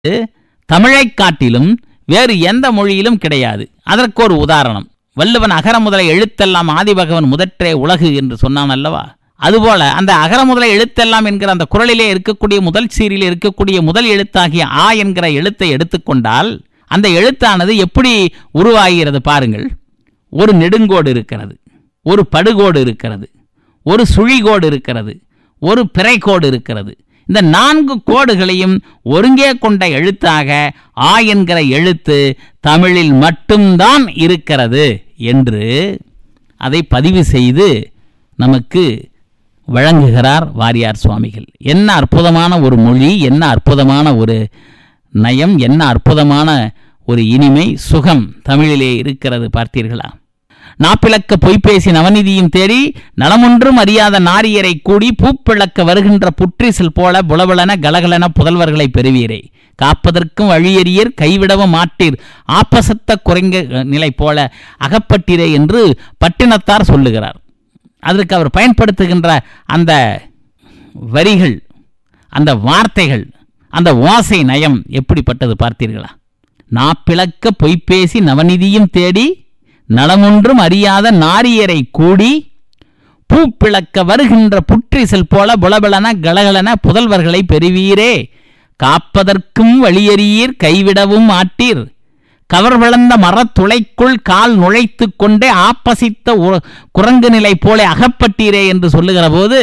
தமிழைக் காட்டிலும் வேறு எந்த மொழியிலும் கிடையாது அதற்கு ஒரு உதாரணம் வள்ளுவன் அகர முதல எழுத்தெல்லாம் ஆதிபகவன் முதற்றே உலகு என்று சொன்னான் அல்லவா அதுபோல அந்த அகர முதல எழுத்தெல்லாம் என்கிற அந்த குரலிலே இருக்கக்கூடிய முதல் சீரில் இருக்கக்கூடிய முதல் எழுத்தாகிய ஆ என்கிற எழுத்தை எடுத்துக்கொண்டால் அந்த எழுத்தானது எப்படி உருவாகிறது பாருங்கள் ஒரு நெடுங்கோடு இருக்கிறது ஒரு படுகோடு இருக்கிறது ஒரு சுழிகோடு இருக்கிறது ஒரு பிறைக்கோடு இருக்கிறது இந்த நான்கு கோடுகளையும் ஒருங்கே கொண்ட எழுத்தாக ஆ என்கிற எழுத்து தமிழில் மட்டும்தான் இருக்கிறது என்று அதை பதிவு செய்து நமக்கு வழங்குகிறார் வாரியார் சுவாமிகள் என்ன அற்புதமான ஒரு மொழி என்ன அற்புதமான ஒரு நயம் என்ன அற்புதமான ஒரு இனிமை சுகம் தமிழிலே இருக்கிறது பார்த்தீர்களா நாப்பிளக்க பொய்பேசி நவநிதியும் தேடி நலமொன்றும் அறியாத நாரியரை கூடி பூப்பிளக்க வருகின்ற புற்றிசில் போல புலபுலன கலகலன புதல்வர்களை பெறுவீரே காப்பதற்கும் வழியறியர் கைவிடவும் மாட்டீர் ஆப்பசத்த குறைங்க நிலை போல அகப்பட்டீரே என்று பட்டினத்தார் சொல்லுகிறார் அதற்கு அவர் பயன்படுத்துகின்ற அந்த வரிகள் அந்த வார்த்தைகள் அந்த ஓசை நயம் எப்படிப்பட்டது பார்த்தீர்களா நாப்பிளக்க பொய்பேசி நவநிதியும் தேடி நலமொன்றும் அறியாத நாரியரை கூடி பூப்பிளக்க வருகின்ற புற்றிசல் போல புலபலன கலகலன புதல்வர்களை பெறுவீரே காப்பதற்கும் வழியறியீர் கைவிடவும் ஆட்டீர் கவர் வளர்ந்த மரத்துளைக்குள் கால் நுழைத்து கொண்டே ஆப்பசித்த உ- குரங்கு நிலை போல அகப்பட்டீரே என்று சொல்லுகிற போது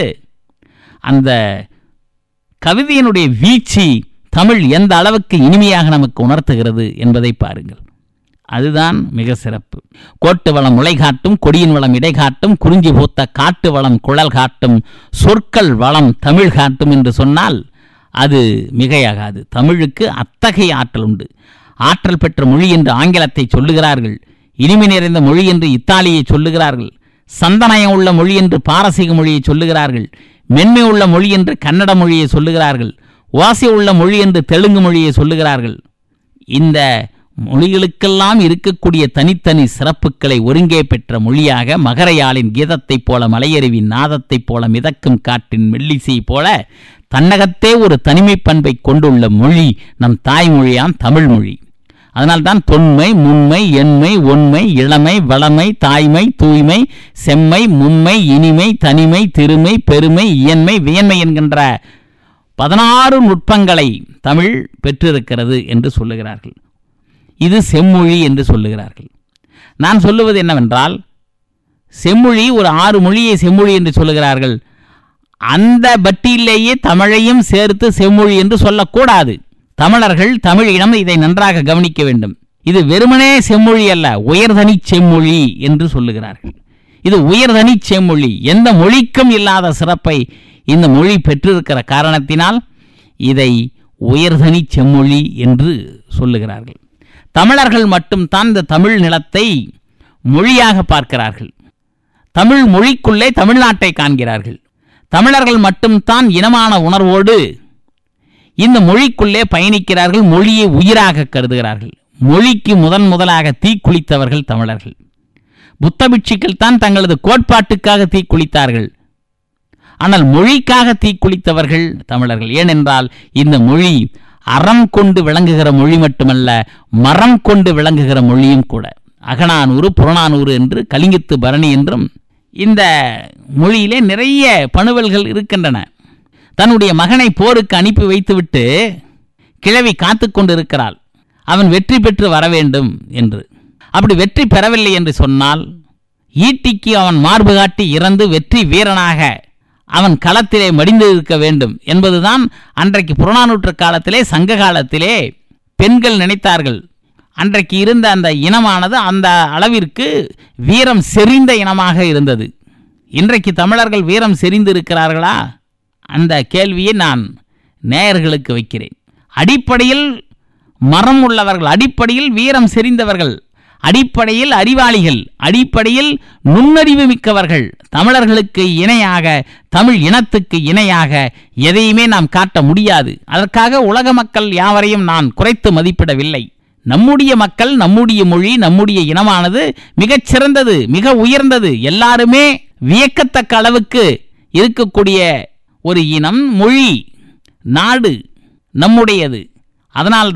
அந்த கவிதையினுடைய வீச்சு தமிழ் எந்த அளவுக்கு இனிமையாக நமக்கு உணர்த்துகிறது என்பதை பாருங்கள் அதுதான் மிக சிறப்பு கோட்டு வளம் முளை காட்டும் கொடியின் வளம் இடை காட்டும் குறிஞ்சி பூத்த காட்டு வளம் குழல் காட்டும் சொற்கள் வளம் தமிழ் காட்டும் என்று சொன்னால் அது மிகையாகாது தமிழுக்கு அத்தகைய ஆற்றல் உண்டு ஆற்றல் பெற்ற மொழி என்று ஆங்கிலத்தை சொல்லுகிறார்கள் இனிமை நிறைந்த மொழி என்று இத்தாலியை சொல்லுகிறார்கள் சந்தனயம் உள்ள மொழி என்று பாரசீக மொழியை சொல்லுகிறார்கள் மென்மை உள்ள மொழி என்று கன்னட மொழியை சொல்லுகிறார்கள் ஓசை உள்ள மொழி என்று தெலுங்கு மொழியை சொல்லுகிறார்கள் இந்த மொழிகளுக்கெல்லாம் இருக்கக்கூடிய தனித்தனி சிறப்புகளை ஒருங்கே பெற்ற மொழியாக மகரையாளின் கீதத்தைப் போல மலையருவின் நாதத்தைப் போல மிதக்கும் காற்றின் மெல்லிசை போல தன்னகத்தே ஒரு தனிமைப் பண்பை கொண்டுள்ள மொழி நம் தாய்மொழியாம் தமிழ் மொழி அதனால்தான் தொன்மை முன்மை எண்மை ஒன்மை இளமை வளமை தாய்மை தூய்மை செம்மை மும்மை இனிமை தனிமை திருமை பெருமை இயன்மை வியன்மை என்கின்ற பதினாறு நுட்பங்களை தமிழ் பெற்றிருக்கிறது என்று சொல்லுகிறார்கள் இது செம்மொழி என்று சொல்லுகிறார்கள் நான் சொல்லுவது என்னவென்றால் செம்மொழி ஒரு ஆறு மொழியை செம்மொழி என்று சொல்லுகிறார்கள் அந்த பட்டியலேயே தமிழையும் சேர்த்து செம்மொழி என்று சொல்லக்கூடாது தமிழர்கள் தமிழ் இனம் இதை நன்றாக கவனிக்க வேண்டும் இது வெறுமனே செம்மொழி அல்ல உயர்தனி செம்மொழி என்று சொல்லுகிறார்கள் இது உயர்தனி செம்மொழி எந்த மொழிக்கும் இல்லாத சிறப்பை இந்த மொழி பெற்றிருக்கிற காரணத்தினால் இதை உயர்தனி செம்மொழி என்று சொல்லுகிறார்கள் தமிழர்கள் மட்டும்தான் இந்த தமிழ் நிலத்தை மொழியாக பார்க்கிறார்கள் தமிழ் மொழிக்குள்ளே தமிழ்நாட்டை காண்கிறார்கள் தமிழர்கள் மட்டும்தான் இனமான உணர்வோடு இந்த மொழிக்குள்ளே பயணிக்கிறார்கள் மொழியை உயிராக கருதுகிறார்கள் மொழிக்கு முதன் முதலாக தீக்குளித்தவர்கள் தமிழர்கள் புத்தபிட்சுக்கள் தான் தங்களது கோட்பாட்டுக்காக தீக்குளித்தார்கள் ஆனால் மொழிக்காக தீக்குளித்தவர்கள் தமிழர்கள் ஏனென்றால் இந்த மொழி அறம் கொண்டு விளங்குகிற மொழி மட்டுமல்ல மரம் கொண்டு விளங்குகிற மொழியும் கூட அகநானூறு புறநானூறு என்று கலிங்கத்து பரணி என்றும் இந்த மொழியிலே நிறைய பணுவல்கள் இருக்கின்றன தன்னுடைய மகனை போருக்கு அனுப்பி வைத்துவிட்டு கிழவி காத்து கொண்டிருக்கிறாள் அவன் வெற்றி பெற்று வர வேண்டும் என்று அப்படி வெற்றி பெறவில்லை என்று சொன்னால் ஈட்டிக்கு அவன் மார்பு காட்டி இறந்து வெற்றி வீரனாக அவன் களத்திலே மடிந்து இருக்க வேண்டும் என்பதுதான் அன்றைக்கு புறநானூற்று காலத்திலே சங்க காலத்திலே பெண்கள் நினைத்தார்கள் அன்றைக்கு இருந்த அந்த இனமானது அந்த அளவிற்கு வீரம் செறிந்த இனமாக இருந்தது இன்றைக்கு தமிழர்கள் வீரம் செறிந்து இருக்கிறார்களா அந்த கேள்வியை நான் நேயர்களுக்கு வைக்கிறேன் அடிப்படையில் மரம் உள்ளவர்கள் அடிப்படையில் வீரம் செறிந்தவர்கள் அடிப்படையில் அறிவாளிகள் அடிப்படையில் நுண்ணறிவு மிக்கவர்கள் தமிழர்களுக்கு இணையாக தமிழ் இனத்துக்கு இணையாக எதையுமே நாம் காட்ட முடியாது அதற்காக உலக மக்கள் யாவரையும் நான் குறைத்து மதிப்பிடவில்லை நம்முடைய மக்கள் நம்முடைய மொழி நம்முடைய இனமானது மிகச் சிறந்தது மிக உயர்ந்தது எல்லாருமே வியக்கத்தக்க அளவுக்கு இருக்கக்கூடிய ஒரு இனம் மொழி நாடு நம்முடையது அதனால்